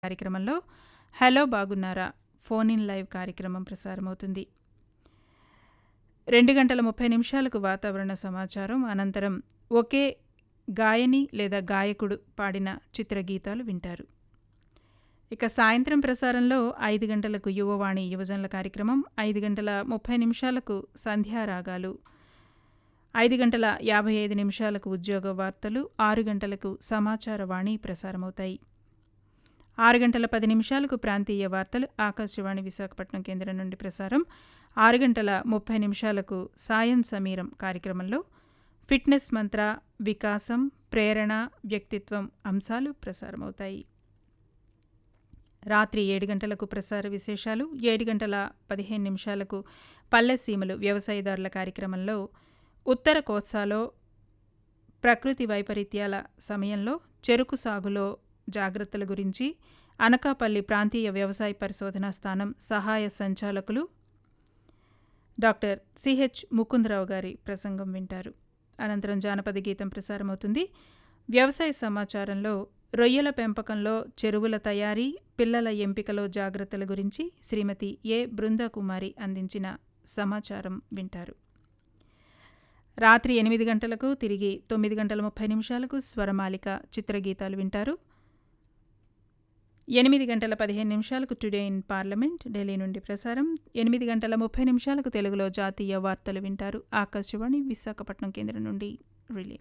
కార్యక్రమంలో హలో బాగున్నారా phone in live కార్యక్రమం ప్రసారమవుతుంది రెండు గంటల ముప్పై నిమిషాలకు వాతావరణ సమాచారం అనంతరం ఒకే గాయని లేదా గాయకుడు పాడిన చిత్రగీతాలు వింటారు ఇక సాయంత్రం ప్రసారంలో ఐదు గంటలకు యువవాణి యువజనుల కార్యక్రమం ఐదు గంటల ముప్పై నిమిషాలకు సంధ్యారాగాలు ఐదు గంటల యాభై ఐదు నిమిషాలకు ఉద్యోగ వార్తలు ఆరు గంటలకు సమాచార వాణి ప్రసారమవుతాయి ఆరు గంటల పది నిమిషాలకు ప్రాంతీయ వార్తలు ఆకాశవాణి విశాఖపట్నం కేంద్రం నుండి ప్రసారం ఆరు గంటల ముప్పై నిమిషాలకు సాయం సమీరం కార్యక్రమంలో ఫిట్నెస్ మంత్ర వికాసం ప్రేరణ వ్యక్తిత్వం అంశాలు ప్రసారమవుతాయి రాత్రి ఏడు గంటలకు ప్రసార విశేషాలు ఏడు గంటల పదిహేను నిమిషాలకు పల్లె సీమలు వ్యవసాయదారుల కార్యక్రమంలో ఉత్తర కోస్తాలో ప్రకృతి వైపరీత్యాల సమయంలో చెరుకు సాగులో జాగ్రత్తల గురించి అనకాపల్లి ప్రాంతీయ వ్యవసాయ పరిశోధనా స్థానం సహాయ సంచాలకులు డాక్టర్ సిహెచ్ ముకుందరావు గారి ప్రసంగం వింటారు అనంతరం జానపద గీతం ప్రసారమవుతుంది వ్యవసాయ సమాచారంలో రొయ్యల పెంపకంలో చెరువుల తయారీ పిల్లల ఎంపికలో జాగ్రత్తల గురించి శ్రీమతి ఏ బృందాకుమారి అందించిన సమాచారం వింటారు రాత్రి ఎనిమిది గంటలకు తిరిగి తొమ్మిది గంటల ముప్పై నిమిషాలకు స్వరమాలిక చిత్రగీతాలు వింటారు ఎనిమిది గంటల పదిహేను నిమిషాలకు టుడే ఇన్ పార్లమెంట్ ఢిల్లీ నుండి ప్రసారం ఎనిమిది గంటల ముప్పై నిమిషాలకు తెలుగులో జాతీయ వార్తలు వింటారు ఆకాశవాణి విశాఖపట్నం కేంద్రం నుండి రిలే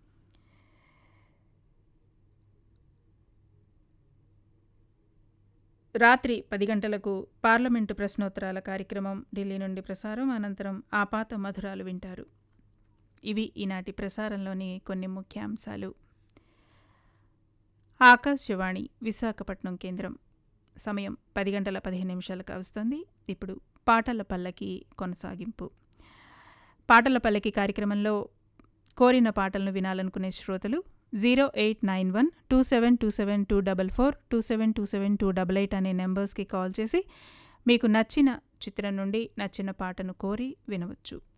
రాత్రి పది గంటలకు పార్లమెంటు ప్రశ్నోత్తరాల కార్యక్రమం ఢిల్లీ నుండి ప్రసారం అనంతరం ఆపాత మధురాలు వింటారు ఇవి ఈనాటి ప్రసారంలోని కొన్ని ముఖ్యాంశాలు ఆకాశవాణి విశాఖపట్నం కేంద్రం సమయం పది గంటల పదిహేను నిమిషాలకు వస్తుంది ఇప్పుడు పాటల పల్లకి కొనసాగింపు పాటల పల్లకి కార్యక్రమంలో కోరిన పాటలను వినాలనుకునే శ్రోతలు zero eight nine one two seven two seven two double four two seven two seven two double eight అనే నెంబర్స్కి కాల్ చేసి మీకు నచ్చిన చిత్రం నుండి నచ్చిన పాటను కోరి వినవచ్చు